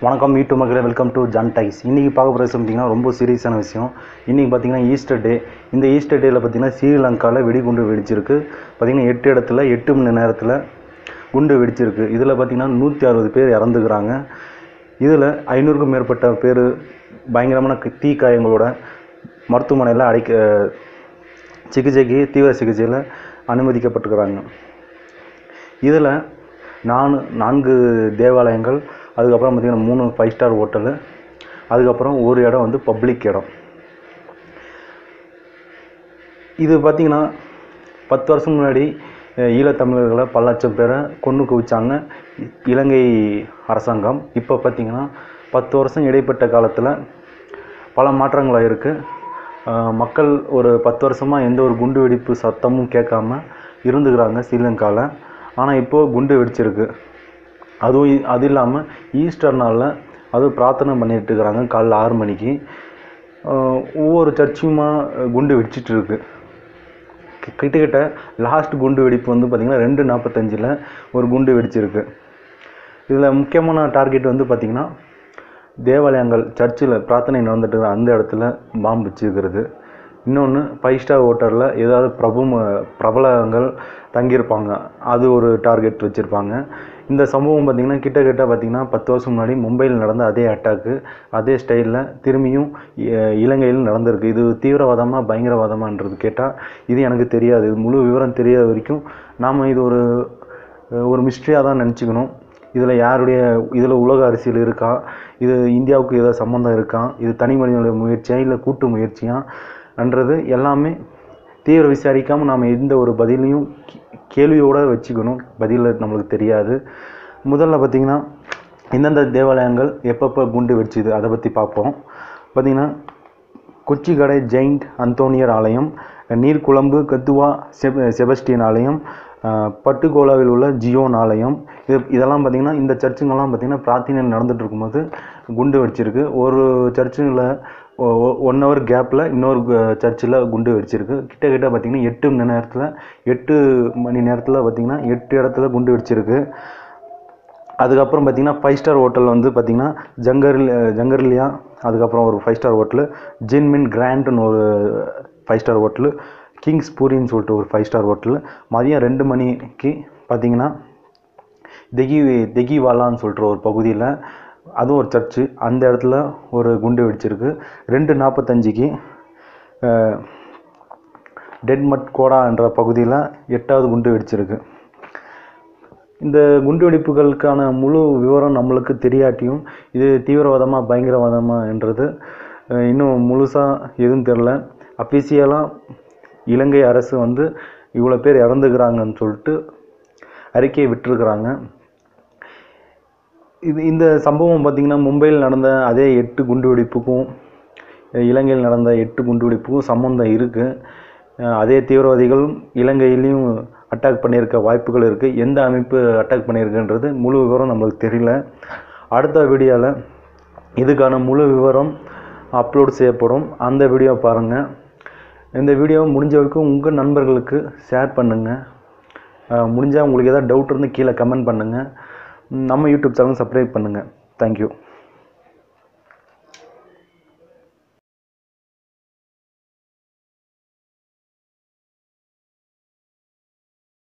வணக்கம் யூடியூப் மக்களே welcome to John dies இன்றைக்கி பார்க்க போகிறது பார்த்தீங்கன்னா ரொம்ப சீரியஸான விஷயம் இன்றைக்கி பார்த்தீங்கன்னா ஈஸ்டர் டே இந்த ஈஸ்டர் டேயில் பார்த்தீங்கன்னா ஸ்ரீலங்காவில் வெடிகுண்டு வெடிச்சிருக்கு பார்த்தீங்கன்னா எட்டு இடத்துல எட்டு மணி நேரத்தில் குண்டு வெடிச்சிருக்கு இதில் பார்த்தீங்கன்னா நூற்றி அறுபது பேர் இறந்துக்கிறாங்க இதில் ஐநூறுக்கும் மேற்பட்ட பேர் பயங்கரமான க- தீ காயங்களோட மருத்துவமனையில் அடைக்க சிகிச்சைக்கு தீவிர சிகிச்சையில் அனுமதிக்கப்பட்டிருக்கிறாங்க இதில் நான் நான்கு தேவாலயங்கள் அதுக்கப்புறம் பார்த்திங்கன்னா மூணு ஃபைவ் ஸ்டார் ஹோட்டலு அதுக்கப்புறம் ஒரு இடம் வந்து பப்ளிக் இடம் இது பார்த்திங்கன்னா பத்து வருஷம் முன்னாடி அஹ், ஈழத்தமிழர்களை பல லட்சம் பேரை கொன்று குவிச்சாங்க இ- இலங்கை அரசாங்கம் இப்போ பார்த்திங்கன்னா பத்து வருஷம் இடைப்பட்ட காலத்தில் பல மாற்றங்கள் இருக்குது மக்கள் ஒரு பத்து வருஷமாக எந்த ஒரு குண்டு வெடிப்பு சத்தமும் கேட்காம இருந்துக்கிறாங்க ஸ்ரீலங்காவில் ஆனால் இப்போது குண்டு வெடிச்சிருக்கு அதுவும் இ- அது இல்லாமல் ஈஸ்டர் நாளில் அதுவும் பிரார்த்தனை பண்ணிட்டு இருக்கிறாங்க காலைல ஆறு மணிக்கு ஆஹ் ஒவ்வொரு சர்ச்சுமா குண்டு வெடிச்சிட்டு இருக்கு கி- கிட்டத்தட்ட லாஸ்ட் குண்டு வெடிப்பு வந்து பார்த்திங்கன்னா ரெண்டு நாற்பத்தஞ்சில் ஒரு குண்டு வெடிச்சிருக்கு இதில் முக்கியமான டார்கெட் வந்து பார்த்திங்கன்னா தேவாலயங்கள் சர்ச்சில் பிரார்த்தனை நடந்துட்டு இருக்கிற அந்த இடத்துல பாம்பு வச்சுருக்கிறது இன்னொன்று ஃபைவ் ஸ்டார் ஹோட்டலில் ஏதாவது பிரபு பிரபலங்கள் தங்கியிருப்பாங்க அது ஒரு டார்கெட் வச்சுருப்பாங்க இந்த சம்பவம் பார்த்திங்கன்னா கிட்ட கிட்ட பார்த்திங்கன்னா பத்து வருஷம் முன்னாடி மும்பையில் நடந்த அதே அட்டாக்கு அதே ஸ்டைலில் திரும்பியும் இ- இலங்கையில் நடந்திருக்கு இது தீவிரவாதமாக பயங்கரவாதமான்றது கேட்டால் இது எனக்கு தெரியாது இது முழு விவரம் தெரியாத வரைக்கும் நாம் இது ஒரு ஒரு மிஸ்ட்ரியாக தான் நினச்சிக்கணும் இதில் யாருடைய இதில் உலக அரசியல் இருக்கா இது இந்தியாவுக்கு ஏதாவது சம்மந்தம் இருக்கா இது தனி மனிதனுடைய முயற்சியா இல்லை கூட்டு முயற்சியான்றது எல்லாமே தீவிர விசாரிக்காமல் நாம் எந்த ஒரு பதிலையும் கே- கேள்வியோட வச்சுக்கணும் பதில் நம்மளுக்கு தெரியாது முதல்ல பார்த்திங்கன்னா எந்தெந்த தேவாலயங்கள் எப்பப்போ குண்டு வெடிச்சுது அதை பற்றி பார்ப்போம் பார்த்திங்கன்னா கொச்சிக்கடை ஜெயிண்ட் அந்தோனியர் ஆலயம் நீர்குழம்பு கத்துவா செப செபஸ்டியன் ஆலயம் அஹ், பட்டுக்கோலாவில் உள்ள ஜியோன் ஆலயம் இது இதெல்லாம் பார்த்திங்கன்னா இந்த சர்ச்சுங்கெல்லாம் பார்த்திங்கன்னா பிரார்த்தனை நடந்துட்டு இருக்கும்போது குண்டு வெடிச்சிருக்கு ஒரு சர்ச்சுல ஒன் ஹவர் கேப்பில் இன்னொரு சர்ச்சில் குண்டு வெடிச்சிருக்கு கிட்ட கிட்ட பார்த்திங்கன்னா எட்டு மணி நேரத்தில் எட்டு மணி நேரத்தில் பார்த்திங்கன்னா எட்டு இடத்துல குண்டு வெடிச்சிருக்கு அதுக்கப்புறம் பார்த்தீங்கன்னா ஃபைவ் ஸ்டார் ஹோட்டல் வந்து பார்த்தீங்கன்னா ஜங்கர் ஜங்கர்லியா அதுக்கப்புறம் ஒரு ஃபைவ் ஸ்டார் ஹோட்டலு ஜின்மின் கிராண்ட்னு ஒரு ஃபைவ் ஸ்டார் ஹோட்டலு கிங்ஸ் பூரின்னு சொல்லிட்டு ஒரு ஃபைவ் ஸ்டார் ஹோட்டலு மதியம் ரெண்டு மணிக்கு பார்த்தீங்கன்னா தெகி தெகிவாலான்னு சொல்லிட்டு ஒரு பகுதியில் அதுவும் ஒரு சர்ச்சு அந்த இடத்துல ஒரு குண்டு வெடிச்சிருக்கு ரெண்டு நாற்பத்தஞ்சுக்கு டெட்மட் கோடா என்ற பகுதியில் எட்டாவது குண்டு வெடிச்சிருக்கு இந்த குண்டுவெடிப்புகளுக்கான முழு விவரம் நம்மளுக்கு தெரியாட்டியும் இது தீவிரவாதமாக பயங்கரவாதமாக என்றது அஹ், இன்னும் முழுசாக எதுவும் தெரில அஃபிஷியலாக இலங்கை அரசு வந்து இவ்வளோ பேர் இறந்துக்கிறாங்கன்னு சொல்லிட்டு அறிக்கையை விட்டிருக்கிறாங்க இது இந்த சம்பவம் பார்த்திங்கன்னா மும்பையில் நடந்த அதே எட்டு குண்டுவெடிப்புக்கும் அஹ், இலங்கையில் நடந்த எட்டு குண்டுவெடிப்புக்கும் சம்மந்தம் இருக்குது அதே தீவிரவாதிகளும் இலங்கையிலையும் அட்டாக் பண்ணியிருக்க வாய்ப்புகள் இருக்குது எந்த அமைப்பு அட்டாக் பண்ணியிருக்குன்றது முழு விவரம் நம்மளுக்கு தெரியல அடுத்த வீடியோவில் இதுக்கான முழு விவரம் அப்லோட் செய்யப்படும் அந்த வீடியோ பாருங்கள் இந்த வீடியோ முடிஞ்ச வரைக்கும் உங்கள் நண்பர்களுக்கு ஷேர் பண்ணுங்கள் முடிஞ்சால் உங்களுக்கு ஏதாவது டவுட் இருந்து கீழே கமெண்ட் பண்ணுங்கள் நம்ம யூடியூப் சேனல் சப்ஸ்கிரைப் பண்ணுங்கள் தேங்க்யூ